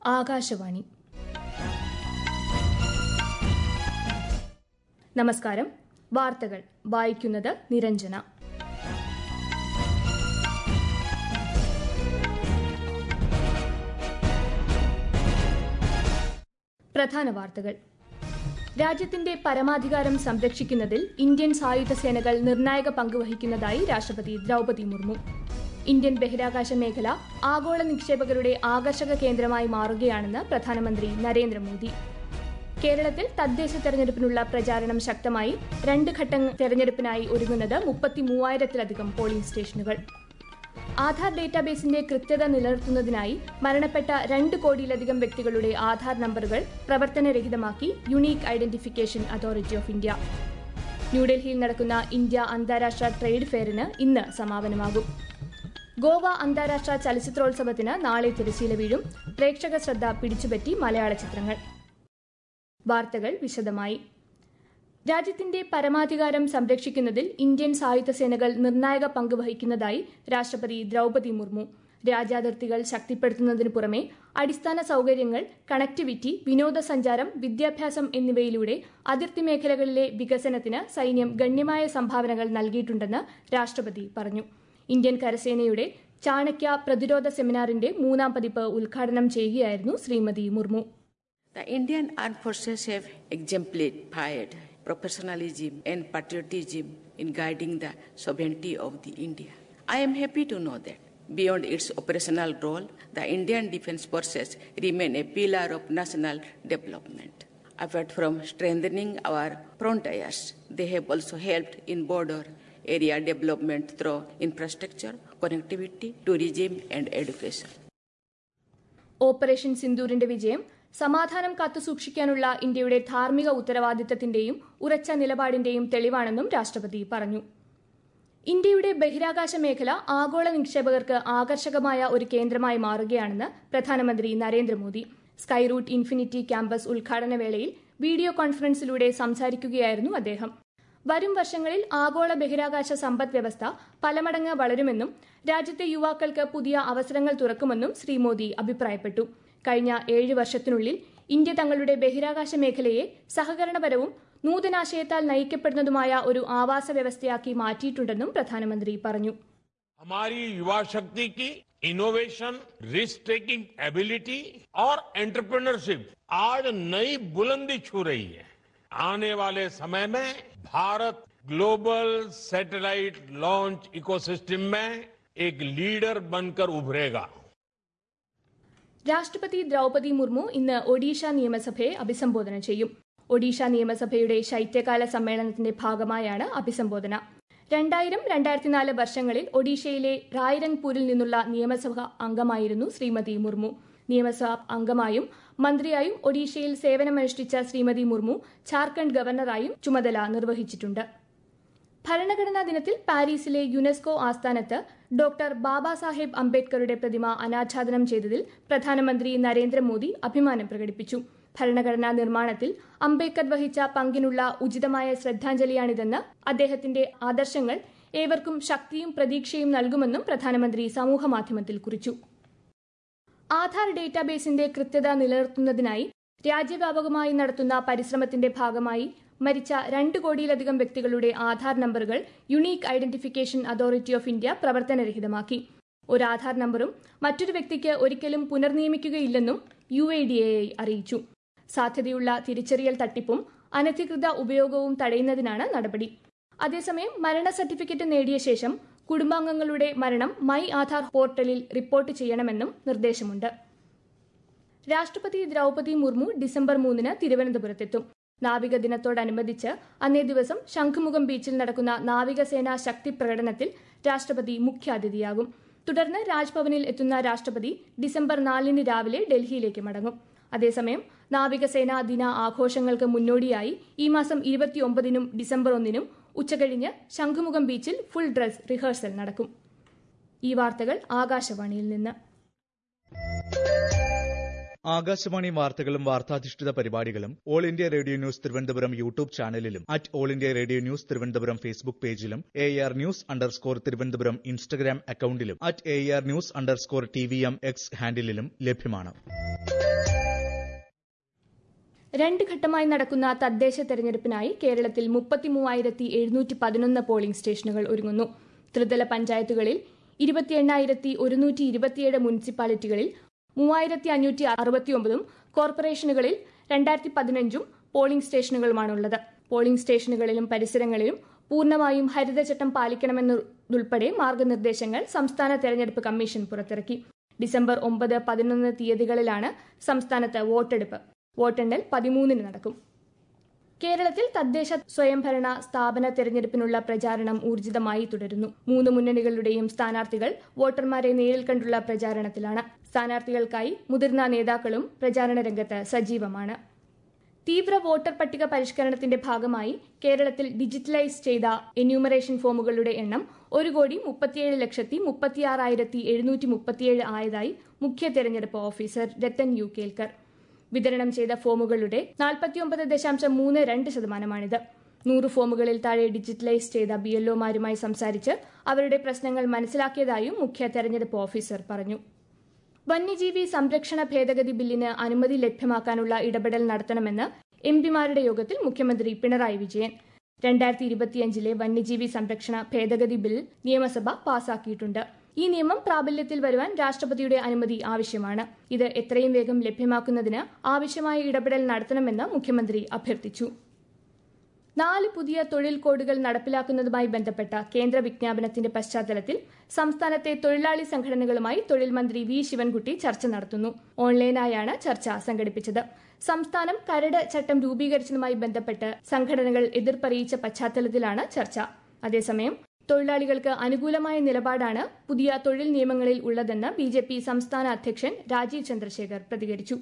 ആകാശവാണി നമസ്കാരം വാർത്തകൾ വായിക്കുന്നത് നിരഞ്ജന പ്രധാന വാർത്തകൾ രാജ്യത്തിന്റെ പരമാധികാരം സംരക്ഷിക്കുന്നതിൽ ഇന്ത്യൻ സായുധ സേനകൾ നിർണായക പങ്ക് വഹിക്കുന്നതായി രാഷ്ട്രപതി ദ്രൗപതി മുർമു ഇന്ത്യൻ ബഹിരാകാശ മേഖല ആഗോള നിക്ഷേപകരുടെ ആകർഷക കേന്ദ്രമായി മാറുകയാണെന്ന് പ്രധാനമന്ത്രി നരേന്ദ്രമോദി കേരളത്തിൽ തദ്ദേശ തെരഞ്ഞെടുപ്പിനുള്ള പ്രചാരണം ശക്തമായി രണ്ട് ഘട്ട തെരഞ്ഞെടുപ്പിനായി ഒരുങ്ങുന്നത് മുപ്പത്തി മൂവായിരത്തിലധികം പോളിംഗ് സ്റ്റേഷനുകൾ ആധാർ ഡേറ്റാബേസിന്റെ കൃത്യത നിലനിർത്തുന്നതിനായി മരണപ്പെട്ട രണ്ട് കോടിയിലധികം വ്യക്തികളുടെ ആധാർ നമ്പറുകൾ പ്രവർത്തനരഹിതമാക്കി unique identification authority of India ന്യൂഡൽഹിയിൽ നടക്കുന്ന ഇന്ത്യ അന്താരാഷ്ട്ര ട്രേഡ് ഫെയറിന് ഇന്ന് സമാപനമാകും ഗോവ അന്താരാഷ്ട്ര ചലച്ചിത്രോത്സവത്തിന് നാളെ തിരശ്ശീല വീഴും പ്രേക്ഷക ശ്രദ്ധ പിടിച്ചുപറ്റി മലയാള ചിത്രങ്ങൾ വാർത്തകൾ വിശദമായി രാജ്യത്തിന്റെ പരമാധികാരം സംരക്ഷിക്കുന്നതിൽ ഇന്ത്യൻ സായുധ സേനകൾ നിർണായക പങ്ക് വഹിക്കുന്നതായി രാഷ്ട്രപതി ദ്രൗപതി മുർമു രാജ്യാതിർത്തികൾ ശക്തിപ്പെടുത്തുന്നതിനു പുറമെ അടിസ്ഥാന സൌകര്യങ്ങൾ കണക്ടിവിറ്റി വിനോദസഞ്ചാരം വിദ്യാഭ്യാസം എന്നിവയിലൂടെ അതിർത്തി മേഖലകളിലെ വികസനത്തിന് സൈന്യം ഗണ്യമായ സംഭാവനകൾ നൽകിയിട്ടുണ്ടെന്ന് രാഷ്ട്രപതി പറഞ്ഞു ഇന്ത്യൻ കരസേനയുടെ ചാണക്യ പ്രതിരോധ സെമിനാറിന്റെ മൂന്നാം പതിപ്പ് ഉദ്ഘാടനം ചെയ്യുകയായിരുന്നു Shrimati Murmu The Indian Armed Forces have exemplified professionalism and patriotism in guiding the sovereignty of the India. I am happy to know that beyond its operational role, the Indian Defence Forces remain a pillar of national development. Apart from strengthening our frontiers, they have also helped in border area development through infrastructure, connectivity, tourism, and education. Operation സിന്ദൂരിന്റെ വിജയം സമാധാനം കാത്തുസൂക്ഷിക്കാനുള്ള ഇന്ത്യയുടെ ധാർമ്മിക ഉത്തരവാദിത്തത്തിന്റെയും ഉറച്ച നിലപാടിന്റെയും തെളിവാണെന്നും രാഷ്ട്രപതി പറഞ്ഞു ഇന്ത്യയുടെ ബഹിരാകാശ മേഖല ആഗോള നിക്ഷേപകർക്ക് ആകർഷകമായ ഒരു കേന്ദ്രമായി മാറുകയാണെന്ന് പ്രധാനമന്ത്രി നരേന്ദ്രമോദി സ്കൈറൂട്ട് ഇൻഫിനിറ്റി ക്യാമ്പസ് ഉദ്ഘാടന വേളയിൽ വീഡിയോ കോൺഫറൻസിലൂടെ സംസാരിക്കുകയായിരുന്നു അദ്ദേഹം വരും വർഷങ്ങളിൽ ആഗോള ബഹിരാകാശ സമ്പദ് വ്യവസ്ഥ പലമടങ്ങ് വളരുമെന്നും രാജ്യത്തെ യുവാക്കൾക്ക് പുതിയ അവസരങ്ങൾ തുറക്കുമെന്നും ശ്രീ മോദി അഭിപ്രായപ്പെട്ടു കഴിഞ്ഞ ഏഴ് വർഷത്തിനുള്ളിൽ ഇന്ത്യ തങ്ങളുടെ ബഹിരാകാശ മേഖലയെ സഹകരണപരവും നൂതനാശയത്താൽ നയിക്കപ്പെടുന്നതുമായ ഒരു ആവാസ വ്യവസ്ഥയാക്കി മാറ്റിയിട്ടുണ്ടെന്നും പ്രധാനമന്ത്രി പറഞ്ഞു हमारी युवा शक्ति की इनोवेशन रिस्क टेकिंग एबिलिटी और एंटरप्रेन्योरशिप आज नई बुलंदी छू रही है आने वाले समय में Bharat global satellite launch ecosystem में एक लीडर बनकर उभरेगा രാഷ്ട്രപതി ദ്രൗപതി മുർമു ഇന്ന് ഒഡീഷ നിയമസഭയെ അഭിസംബോധന ചെയ്യും ഒഡീഷ നിയമസഭയുടെ ശൈത്യകാല സമ്മേളനത്തിന്റെ ഭാഗമായാണ് അഭിസംബോധന രണ്ടായിരം രണ്ടായിരത്തിനാല് വർഷങ്ങളിൽ ഒഡീഷയിലെ റായ്രംഗ്പൂരിൽ നിന്നുള്ള നിയമസഭ അംഗമായിരുന്നു ശ്രീമതി മുർമു നിയമസഭാ അംഗമായും മന്ത്രിയായും ഒഡീഷയിൽ സേവനമനുഷ്ഠിച്ച ശ്രീമതി മുർമു ഝാർഖണ്ഡ് ഗവർണറായും ചുമതല നിർവഹിച്ചിട്ടുണ്ട് ഭരണഘടനാ ദിനത്തിൽ പാരീസിലെ യുനെസ്കോ ആസ്ഥാനത്ത് ഡോക്ടർ ബാബാ സാഹേബ് അംബേദ്കറുടെ പ്രതിമ അനാച്ഛാദനം ചെയ്തതിൽ പ്രധാനമന്ത്രി നരേന്ദ്രമോദി അഭിമാനം പ്രകടിപ്പിച്ചു ഭരണഘടനാ നിർമ്മാണത്തിൽ അംബേദ്കർ വഹിച്ച പങ്കിനുള്ള ഉചിതമായ ശ്രദ്ധാഞ്ജലിയാണിതെന്ന് അദ്ദേഹത്തിന്റെ ആദർശങ്ങൾ ഏവർക്കും ശക്തിയും പ്രതീക്ഷയും നൽകുമെന്നും പ്രധാനമന്ത്രി സമൂഹമാധ്യമത്തിൽ കുറിച്ചു ആധാർ ഡേറ്റാബേസിന്റെ കൃത്യത നിലനിർത്തുന്നതിനായി രാജ്യവ്യാപകമായി നടത്തുന്ന പരിശ്രമത്തിന്റെ ഭാഗമായി മരിച്ച രണ്ട് കോടിയിലധികം വ്യക്തികളുടെ ആധാർ നമ്പറുകൾ unique identification authority of India പ്രവർത്തനരഹിതമാക്കി ഒരു ആധാർ നമ്പറും മറ്റൊരു വ്യക്തിക്ക് ഒരിക്കലും പുനർനിയമിക്കുകയില്ലെന്നും യു ഐ ഡി എ അറിയിച്ചു സാധ്യതയുള്ള തിരിച്ചറിയൽ തട്ടിപ്പും അനധികൃത ഉപയോഗവും തടയുന്നതിനാണ് നടപടി അതേസമയം മരണ സർട്ടിഫിക്കറ്റ് നേടിയ ശേഷം കുടുംബാംഗങ്ങളുടെ മരണം മൈ ആധാർ പോർട്ടലിൽ റിപ്പോർട്ട് ചെയ്യണമെന്നും നിർദ്ദേശമുണ്ട് രാഷ്ട്രപതി ദ്രൗപതി മുർമു ഡിസംബർ മൂന്നിന് തിരുവനന്തപുരത്തെത്തും നാവിക ദിനത്തോടനുബന്ധിച്ച് അന്നേ ദിവസം ശംഖുമുഖം ബീച്ചിൽ നടക്കുന്ന നാവികസേനാ ശക്തി പ്രകടനത്തിൽ രാഷ്ട്രപതി മുഖ്യാതിഥിയാകും തുടർന്ന് രാജ്ഭവനിൽ എത്തുന്ന രാഷ്ട്രപതി ഡിസംബർ നാലിന് രാവിലെ ഡൽഹിയിലേക്ക് മടങ്ങും അതേസമയം നാവികസേനാ ദിന ആഘോഷങ്ങൾക്ക് മുന്നോടിയായി ഈ മാസം ഇരുപത്തിയൊമ്പതിനും ഡിസംബർ ഒന്നിനും ഉച്ചകഴിഞ്ഞ് ശംഖുമുഖം ബീച്ചിൽ ഫുൾ ഡ്രസ് റിഹേഴ്സൽ നടക്കും ഈ വാർത്തകൾ ആകാശവാണിയിൽ നിന്ന് ആകാശവാണി വാർത്തകളും വാർത്താധിഷ്ഠിത പരിപാടികളും all India radio news Thiruvananthapuram YouTube ചാനലിലും at all India radio news Thiruvananthapuram Facebook പേജിലും A R news underscore Thiruvananthapuram Instagram അക്കൌണ്ടിലും at A R news underscore T V M X ഹാൻഡിലും ലഭ്യമാണ് രണ്ട് ഘട്ടമായി നടക്കുന്ന തദ്ദേശ തെരഞ്ഞെടുപ്പിനായി കേരളത്തിൽ മുപ്പത്തിമൂവായിരത്തി എഴുന്നൂറ്റി പതിനൊന്ന് പോളിംഗ് സ്റ്റേഷനുകൾ ഒരുങ്ങുന്നു ത്രിതല പഞ്ചായത്തുകളിൽ ഇരുപത്തി എണ്ണായിരത്തി ഒരുന്നൂറ്റി ഇരുപത്തിയേഴ് മുനിസിപ്പാലിറ്റികളിൽ മൂവായിരത്തി അഞ്ഞൂറ്റി അറുപത്തിയൊമ്പതും കോർപ്പറേഷനുകളിൽ രണ്ടായിരത്തി പതിനഞ്ചും പോളിംഗ് സ്റ്റേഷനുകളുമാണുള്ളത് പോളിംഗ് സ്റ്റേഷനുകളിലും പരിസരങ്ങളിലും പൂർണ്ണമായും ഹരിതചട്ടം പാലിക്കണമെന്നതുൾപ്പെടെ മാർഗനിർദ്ദേശങ്ങൾ സംസ്ഥാന തെരഞ്ഞെടുപ്പ് കമ്മീഷൻ പുറത്തിറക്കി ഡിസംബർ ഒമ്പത് പതിനൊന്ന് തീയതികളിലാണ് സംസ്ഥാനത്ത് വോട്ടെടുപ്പ് വോട്ടെണ്ണൽ പതിമൂന്നിന് നടക്കും കേരളത്തിൽ തദ്ദേശ സ്വയംഭരണ സ്ഥാപന തെരഞ്ഞെടുപ്പിനുള്ള പ്രചാരണം ഊർജിതമായി തുടരുന്നു മൂന്ന് മുന്നണികളുടെയും സ്ഥാനാർത്ഥികൾ വോട്ടർമാരെ നേരിൽ കണ്ടുള്ള പ്രചാരണത്തിലാണ് സ്ഥാനാർത്ഥികൾക്കായി മുതിർന്ന നേതാക്കളും പ്രചാരണ രംഗത്ത് സജീവമാണ് തീവ്ര വോട്ടർ പട്ടിക പരിഷ്കരണത്തിന്റെ ഭാഗമായി കേരളത്തിൽ ഡിജിറ്റലൈസ് ചെയ്ത എന്യൂമറേഷൻ ഫോമുകളുടെ എണ്ണം ഒരു കോടി മുപ്പത്തിയേഴ് ലക്ഷത്തി മുപ്പത്തിയാറായിരത്തി എഴുന്നൂറ്റി മുപ്പത്തിയേഴ് ആയതായി മുഖ്യ തെരഞ്ഞെടുപ്പ് ഓഫീസർ രത്തൻ യു കേൽക്കർ വിതരണം ചെയ്ത ഫോമുകളുടെ നാൽപ്പത്തിയൊമ്പത് ദശാംശം മൂന്ന് രണ്ട് ശതമാനമാണിത് നൂറ് ഫോമുകളിൽ താഴെ ഡിജിറ്റലൈസ് ചെയ്ത ബി എൽഒമാരുമായി സംസാരിച്ച് അവരുടെ പ്രശ്നങ്ങൾ മനസ്സിലാക്കിയതായും മുഖ്യ തെരഞ്ഞെടുപ്പ് ഓഫീസർ പറഞ്ഞു വന്യജീവി സംരക്ഷണ ഭേദഗതി ബില്ലിന് അനുമതി ലഭ്യമാക്കാനുള്ള ഇടപെടൽ നടത്തണമെന്ന് എംപിമാരുടെ യോഗത്തിൽ മുഖ്യമന്ത്രി പിണറായി വിജയൻ രണ്ടായിരത്തി ഇരുപത്തിയഞ്ചിലെ വന്യജീവി സംരക്ഷണ ഭേദഗതി ബിൽ നിയമസഭ പാസാക്കിയിട്ടുണ്ട് ഈ നിയമം പ്രാബല്യത്തിൽ വരുവാൻ രാഷ്ട്രപതിയുടെ അനുമതി ആവശ്യമാണ് ഇത് എത്രയും വേഗം ലഭ്യമാക്കുന്നതിന് ആവശ്യമായ ഇടപെടൽ നടത്തണമെന്ന് മുഖ്യമന്ത്രി അഭ്യർത്ഥിച്ചു നാല് പുതിയ തൊഴിൽ കോഡുകൾ നടപ്പിലാക്കുന്നതുമായി ബന്ധപ്പെട്ട കേന്ദ്ര വിജ്ഞാപനത്തിന്റെ പശ്ചാത്തലത്തിൽ സംസ്ഥാനത്തെ തൊഴിലാളി സംഘടനകളുമായി തൊഴിൽ മന്ത്രി വി ശിവൻകുട്ടി ചർച്ച നടത്തുന്നു ഓൺലൈനായാണ് ചർച്ച സംഘടിപ്പിച്ചത് സംസ്ഥാനം കരട് ചട്ടം രൂപീകരിച്ചതുമായി ബന്ധപ്പെട്ട് സംഘടനകൾ എതിർപ്പറിയിച്ച പശ്ചാത്തലത്തിലാണ് ചർച്ച അതേസമയം തൊഴിലാളികൾക്ക് അനുകൂലമായ നിലപാടാണ് പുതിയ തൊഴിൽ നിയമങ്ങളിൽ ഉള്ളതെന്ന് ബി ജെ പി സംസ്ഥാന അധ്യക്ഷൻ രാജീവ് ചന്ദ്രശേഖർ പ്രതികരിച്ചു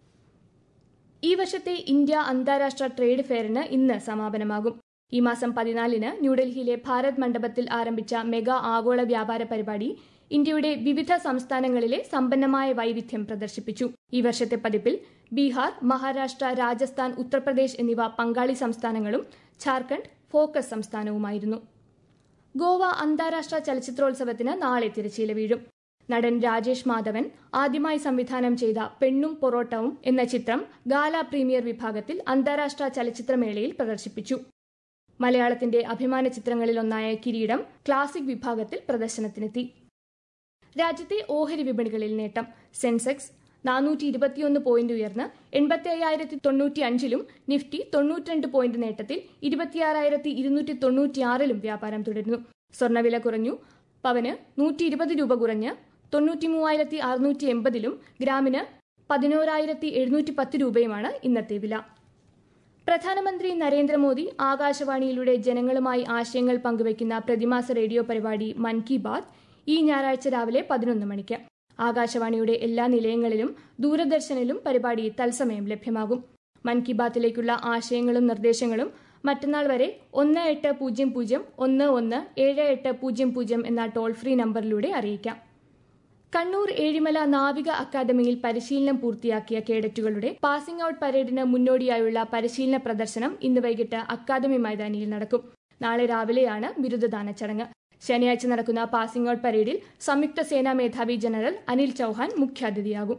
ഈ വർഷത്തെ ഇന്ത്യ അന്താരാഷ്ട്ര ട്രേഡ് ഫെയറിന് ഇന്ന് സമാപനമാകും ഈ മാസം പതിനാലിന് ന്യൂഡൽഹിയിലെ ഭാരത് മണ്ഡപത്തിൽ ആരംഭിച്ച മെഗാ ആഗോള വ്യാപാര പരിപാടി ഇന്ത്യയുടെ വിവിധ സംസ്ഥാനങ്ങളിലെ സമ്പന്നമായ വൈവിധ്യം പ്രദർശിപ്പിച്ചു ഈ വർഷത്തെ പതിപ്പിൽ ബീഹാർ മഹാരാഷ്ട്ര രാജസ്ഥാൻ ഉത്തർപ്രദേശ് എന്നിവ പങ്കാളി സംസ്ഥാനങ്ങളും ഝാർഖണ്ഡ് ഫോക്കസ് സംസ്ഥാനവുമായിരുന്നു ഗോവ അന്താരാഷ്ട്ര ചലച്ചിത്രോത്സവത്തിന് നാളെ തിരശ്ശീല വീഴും നടൻ രാജേഷ് മാധവൻ ആദ്യമായി സംവിധാനം ചെയ്ത പെണ്ണും പൊറോട്ടവും എന്ന ചിത്രം ഗാല പ്രീമിയർ വിഭാഗത്തിൽ അന്താരാഷ്ട്ര ചലച്ചിത്രമേളയിൽ പ്രദർശിപ്പിച്ചു മലയാളത്തിന്റെ അഭിമാന ചിത്രങ്ങളിലൊന്നായ കിരീടം ക്ലാസിക് വിഭാഗത്തിൽ പ്രദർശനത്തിനെത്തി രാജ്യത്തെ ഓഹരി വിപണികളിൽ നേട്ടം സെൻസെക്സ് നാനൂറ്റി ഇരുപത്തിയൊന്ന് പോയിന്റ് ഉയർന്ന് എൺപത്തി അയ്യായിരത്തി തൊണ്ണൂറ്റി അഞ്ചിലും നിഫ്റ്റി തൊണ്ണൂറ്റിരണ്ട് പോയിന്റ് നേട്ടത്തിൽ ഇരുപത്തിയാറായിരത്തി ഇരുന്നൂറ്റി തൊണ്ണൂറ്റിയാറിലും വ്യാപാരം തുടരുന്നു സ്വർണ്ണവില കുറഞ്ഞു പവന് നൂറ്റി ഇരുപത് രൂപ കുറഞ്ഞ് തൊണ്ണൂറ്റി മൂവായിരത്തി അറുന്നൂറ്റി എൺപതിലും ഗ്രാമിന് പതിനോരായിരത്തി എഴുന്നൂറ്റി പത്ത് രൂപയുമാണ് ഇന്നത്തെ വില പ്രധാനമന്ത്രി നരേന്ദ്രമോദി ആകാശവാണിയിലൂടെ ജനങ്ങളുമായി ആശയങ്ങൾ പങ്കുവയ്ക്കുന്ന പ്രതിമാസ റേഡിയോ പരിപാടി മൻ കി ബാത് ഈ ഞായറാഴ്ച രാവിലെ പതിനൊന്ന് മണിക്ക് ആകാശവാണിയുടെ എല്ലാ നിലയങ്ങളിലും ദൂരദർശനിലും പരിപാടി തത്സമയം ലഭ്യമാകും മൻ കി ബാത്തിലേക്കുള്ള ആശയങ്ങളും നിർദ്ദേശങ്ങളും മറ്റന്നാൾ വരെ ഒന്ന് എട്ട് പൂജ്യം പൂജ്യം ഒന്ന് ഒന്ന് ഏഴ് എട്ട് പൂജ്യം പൂജ്യം എന്ന ടോൾ ഫ്രീ നമ്പറിലൂടെ അറിയിക്കാം കണ്ണൂർ ഏഴിമല നാവിക അക്കാദമിയിൽ പരിശീലനം പൂർത്തിയാക്കിയ കേഡറ്റുകളുടെ പാസിംഗ് ഔട്ട് പരേഡിന് മുന്നോടിയായുള്ള പരിശീലന പ്രദർശനം ഇന്ന് വൈകിട്ട് അക്കാദമി മൈതാനിയിൽ നടക്കും നാളെ രാവിലെയാണ് ബിരുദദാന ചടങ്ങ് ശനിയാഴ്ച നടക്കുന്ന പാസിംഗ് ഔട്ട് പരേഡിൽ സംയുക്ത സേനാ മേധാവി ജനറൽ അനിൽ ചൌഹാൻ മുഖ്യാതിഥിയാകും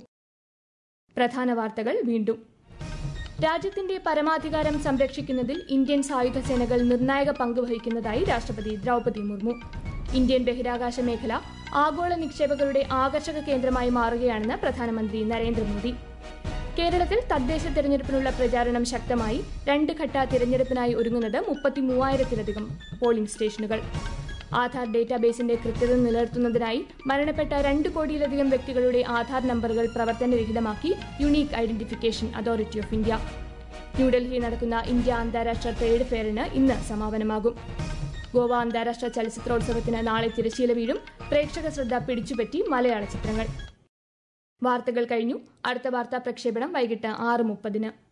പ്രധാന വാർത്തകൾ വീണ്ടും രാജ്യത്തിന്റെ പരമാധികാരം സംരക്ഷിക്കുന്നതിൽ ഇന്ത്യൻ സായുധ സേനകൾ നിർണായക പങ്ക് വഹിക്കുന്നതായി രാഷ്ട്രപതി ദ്രൗപദി മുർമു ഇന്ത്യൻ ബഹിരാകാശ മേഖല ആഗോള നിക്ഷേപകരുടെ ആകർഷക കേന്ദ്രമായി മാറുകയാണെന്ന് പ്രധാനമന്ത്രി നരേന്ദ്രമോദി കേരളത്തിൽ തദ്ദേശ തെരഞ്ഞെടുപ്പിനുള്ള പ്രചാരണം ശക്തമായി രണ്ട് ഘട്ട തിരഞ്ഞെടുപ്പിനായി ഒരുങ്ങുന്നത് മുപ്പത്തി മൂവായിരത്തിലധികം പോളിംഗ് സ്റ്റേഷനുകൾ ആധാർ ഡേറ്റാബേസിന്റെ കൃത്യത നിലനിർത്തുന്നതിനായി മരണപ്പെട്ട രണ്ട് കോടിയിലധികം വ്യക്തികളുടെ ആധാർ നമ്പറുകൾ പ്രവർത്തനരഹിതമാക്കി unique identification authority of India ന്യൂഡൽഹിയിൽ നടക്കുന്ന ഇന്ത്യ അന്താരാഷ്ട്ര ട്രേഡ് ഫെയറിന് ഇന്ന് സമാപനമാകും ഗോവ അന്താരാഷ്ട്ര ചലച്ചിത്രോത്സവത്തിന് നാളെ തിരശ്ശീല വീഴും പ്രേക്ഷക ശ്രദ്ധ പിടിച്ചുപറ്റി മലയാള ചിത്രങ്ങൾ വാർത്തകൾ കഴിഞ്ഞു അടുത്ത വാർത്താ പ്രക്ഷേപണം വൈകിട്ട് ആറ് മുപ്പതിന്